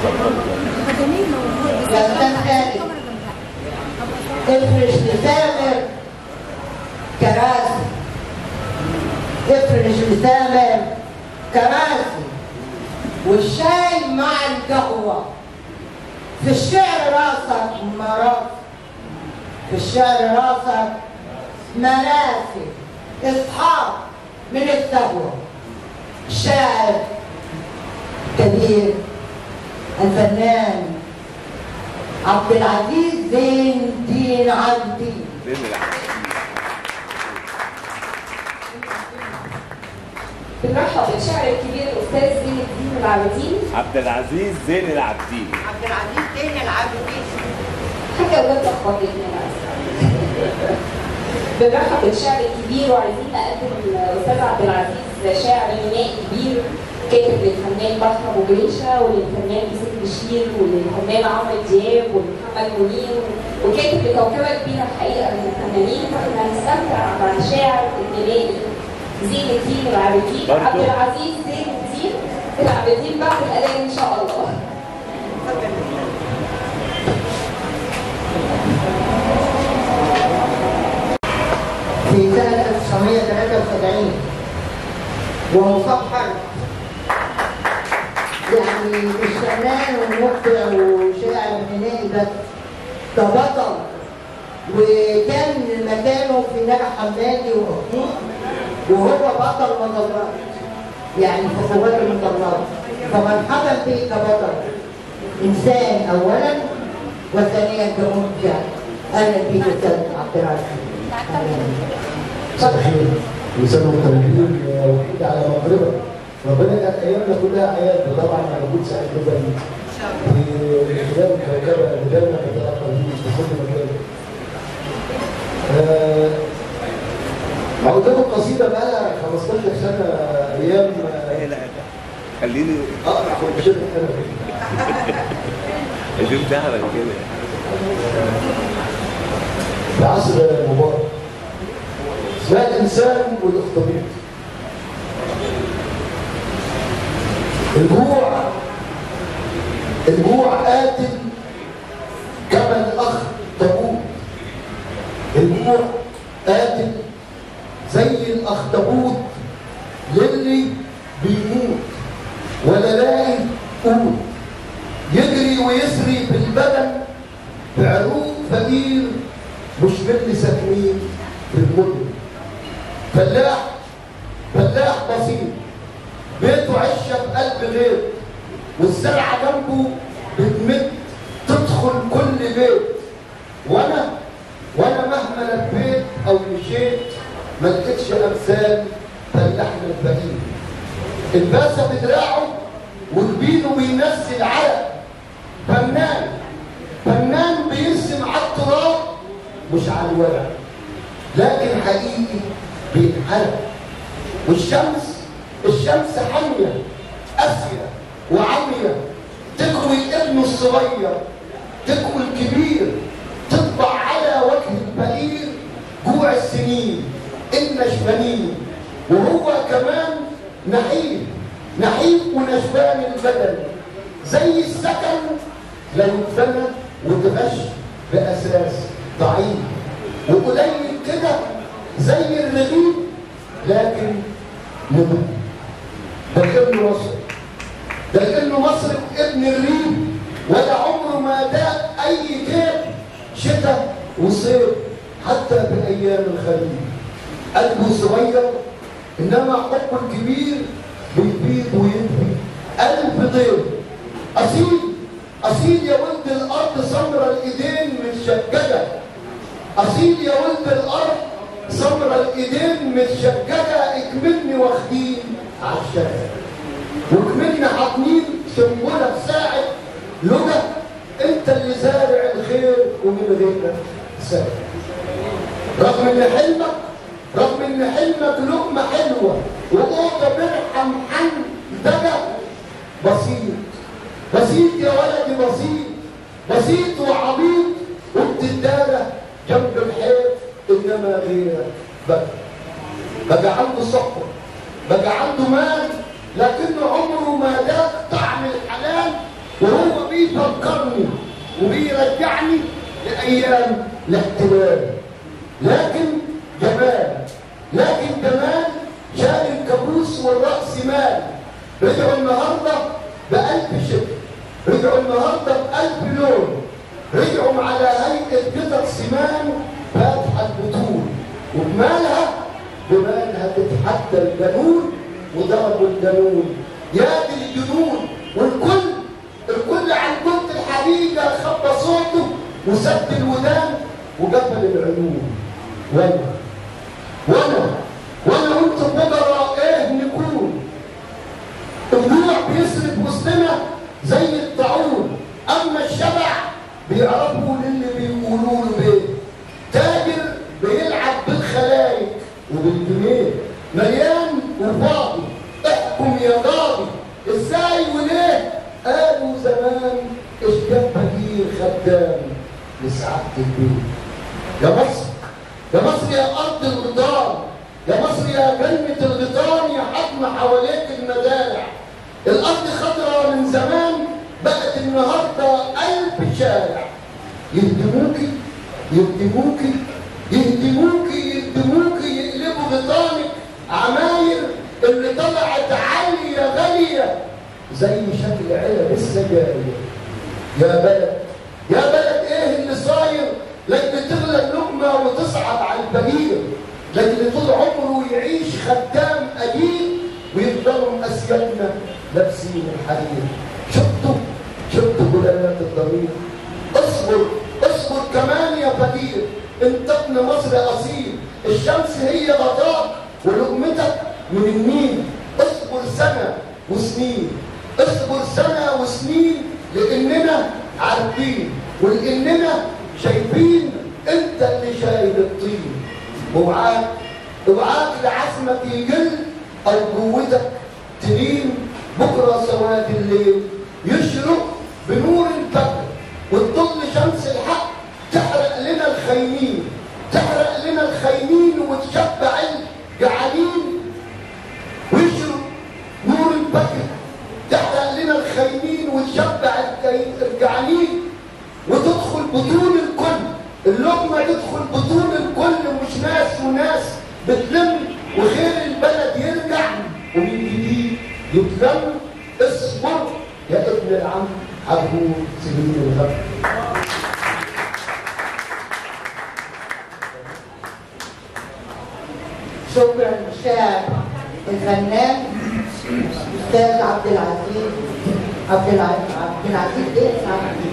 يا استاذ خالد افرش لسامر كراسي افرش لسامر كراسي والشاي مع القهوة في الشعر راسك مراسي في الشعر راسك مراسي اصحاب من الثروة الشاعر كبير الفنان عبد العزيز زين الدين عابدين زين العابدين بنرحب بالشاعر الكبير الاستاذ زين الدين العابدين عبد العزيز زين العابدين عبد العزيز زين العابدين حاجه اولاد اخبطتني بنرحب بالشاعر الكبير وعايزين نقدم الاستاذ عبد العزيز شاعر غنائي كبير كاتب للفنان بحر ابو جريشه وللفنان يوسف بشير وللفنان عمرو دياب ولمحمد منير وكاتب لكوكبه كبيره الحقيقه من الفنانين فاحنا هنستمتع مع الشاعر الغنائي زين الدين العابدين برضو. عبد العزيز زين الدين العابدين بعد الاذان ان شاء الله في سنة 1973 ومصحر يعني مش فنان ومبدع وشاعر غنائي بس ده بطل وكان مكانه في نجا حمادي وأخوه وهو بطل مطارات يعني في قوات المطارات فمرحبا بك كبطل انسان اولا وثانيا كمبدع اهلا بك استاذ عبد العزيز مساء الخير لسان مختلفين وحيد على مغربة ربنا يجعل ايامنا كلها ايات وطبعا على وجود سعيد جدا في خلال الكوكبه اللي دايما بتتلقى فيه في كل مكان. آه، عودته القصيده بقى لها 15 سنه ايام لا لا خليني اقرا في الشركه انا اديم ذهبا كده في عصر مبارك اسمها الانسان والاخطبوط الجوع الجوع قاتل كما الاخطبوط الجوع قاتل زي الاخطبوط للي بيموت ولا لاقي قوت يجري ويسري في البدن بعروق فقير مش مثل ساكنين في المدن فلاح فلاح بسيط بيته عشه بقلب غير والزرعه جنبه بتمد تدخل كل بيت وانا وانا مهما لفيت او مشيت ما لقيتش امثال فلاحنا البهيم الباسه بدراعه وجبينه بينزل علق فنان فنان بيرسم على التراب مش على الورق لكن حقيقي بينحرق والشمس الشمس حامية قاسية وعامية تكوي ابنه الصغير تكوي الكبير تطبع على وجه الفقير جوع السنين النشفانين وهو كمان نحيف نحيف ونشفان البدن زي السكن لو اتبنى واتغش باساس ضعيف وقليل كده زي الرغيف لكن نبي ده ابن مصر ده ابن مصر ابن الريف ولا عمره ما داق اي كيف شتاء وصيف حتى بايام الخريف قلبه صغير انما حبه الكبير بيبيض وينفي قلب ضيف اصيل اصيل يا ولد الارض سمرة الايدين متشججه اصيل يا ولد الارض سمرة الايدين متشججه اكملني واخدين عالشجر واكملني حاطين شمولة في ساعة لجا انت اللي زارع الخير ومن غيرك سارع رغم ان حلمك رغم ان حلمك لقمة حلوة وأوضة برحم حن دجا بسيط بسيط يا ولدي بسيط بسيط وعبيط وبتدارى جنب الحيط انما غيرك بقى بقى عنده صحة بقى عنده مال لكن عمره ما ذاق طعم الحلال وهو بيفكرني وبيرجعني لايام الاحتلال لكن جمال لكن جمال شال الكابوس والراس مال رجعوا النهارده بألف شكل رجعوا النهارده بألف لون رجعوا على هيئة قطع سمان فاتحة البطول وبمالها بمالها تتحدى الجنون وضربوا الجنون يا دي الجنون والكل الكل عن كنت الحقيقة خبى صوته وسد الودان وقفل العيون وانا وانا وانا وانتم بقرا ايه نكون الجوع بيسرق وسطنا زي الطاعون اما الشبع بيعرفوا للي بيقولوا له بيه تاجر بيلعب بالخلايق وبالجنيه مليان وفاضي احكم يا قاضي ازاي وليه قالوا زمان ايش جاب فقير خدام لسعادة البيت يا مصر يا مصر يا ارض الغيطان يا مصر يا جنة الغيطان يا حضن حواليك المزارع الارض خضراء من زمان بقت النهارده ألف شارع يهدموكي يهدموكي يهدموكي يهدموكي يقلبوا غيطانك عماير اللي طلعت عالية غالية زي شكل علب السجاير يا بلد يا بلد ايه اللي صاير لك بتغلى اللقمة وتصعب على الفقير لك اللي طول عمره يعيش خدام قديم ويفضلوا مسيرنا لابسين الحرير شفتوا شفتوا جلالات الضمير اصبر اصبر كمان يا فقير انت ابن مصر اصيل الشمس هي غطاك ولقمتك من النيل اصبر سنة وسنين اصبر سنة وسنين لاننا عارفين ولاننا شايفين انت اللي شايل الطين ومعاك اوعاك لعزمك يقل او قوتك تلين بكره سواد الليل يشرق بنور الفجر وتضل شمس الحق تحرق لنا الخيمين تحرق لنا الخيمين وتشبع الجعانين ويشرق نور الفجر تحرق لنا الخيمين وتشبع الجعانين وتدخل بطون الكل اللقمة تدخل بطون الكل مش ناس وناس بتلم وخير البلد يرجع ومن جديد يتلم اصبر يا ابن العم عبود سنين الغد شكرا للشاعر الفنان استاذ عبد العزيز عبد العزيز عبد العزيز ايه اسمه